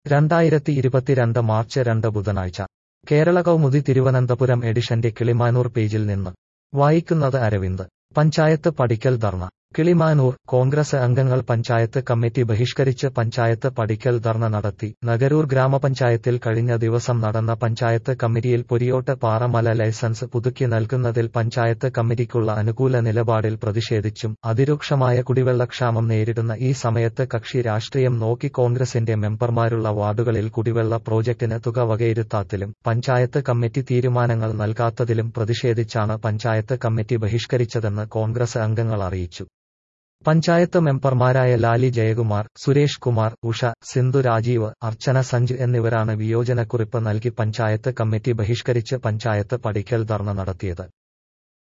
രണ്ടായിരത്തി ഇരുപത്തിരണ്ട് മാർച്ച് രണ്ട് ബുധനാഴ്ച കേരള കൗമുദി തിരുവനന്തപുരം എഡിഷന്റെ കിളിമാനൂർ പേജിൽ നിന്ന് വായിക്കുന്നത് അരവിന്ദ് പഞ്ചായത്ത് പടിക്കൽ ധർണ കിളിമാനൂർ കോൺഗ്രസ് അംഗങ്ങൾ പഞ്ചായത്ത് കമ്മിറ്റി ബഹിഷ്കരിച്ച് പഞ്ചായത്ത് പടിക്കൽ ധർണ നടത്തി നഗരൂർ ഗ്രാമപഞ്ചായത്തിൽ കഴിഞ്ഞ ദിവസം നടന്ന പഞ്ചായത്ത് കമ്മിറ്റിയിൽ പൊരിയോട്ട് പാറമല ലൈസൻസ് പുതുക്കി നൽകുന്നതിൽ പഞ്ചായത്ത് കമ്മിറ്റിക്കുള്ള അനുകൂല നിലപാടിൽ പ്രതിഷേധിച്ചും അതിരൂക്ഷമായ കുടിവെള്ളക്ഷാമം നേരിടുന്ന ഈ സമയത്ത് കക്ഷി രാഷ്ട്രീയം നോക്കി കോൺഗ്രസിന്റെ മെമ്പർമാരുള്ള വാർഡുകളിൽ കുടിവെള്ള പ്രോജക്ടിന് തുക വകയിരുത്താത്തിലും പഞ്ചായത്ത് കമ്മിറ്റി തീരുമാനങ്ങൾ നൽകാത്തതിലും പ്രതിഷേധിച്ചാണ് പഞ്ചായത്ത് കമ്മിറ്റി ബഹിഷ്കരിച്ചതെന്ന് കോൺഗ്രസ് അംഗങ്ങൾ അറിയിച്ചു പഞ്ചായത്ത് മെമ്പർമാരായ ലാലി ജയകുമാർ സുരേഷ് കുമാർ ഉഷ സിന്ധു രാജീവ് അർച്ചന സഞ്ജു എന്നിവരാണ് വിയോജനക്കുറിപ്പ് നൽകി പഞ്ചായത്ത് കമ്മിറ്റി ബഹിഷ്കരിച്ച് പഞ്ചായത്ത് പടിക്കൽ ധർണ നടത്തിയത്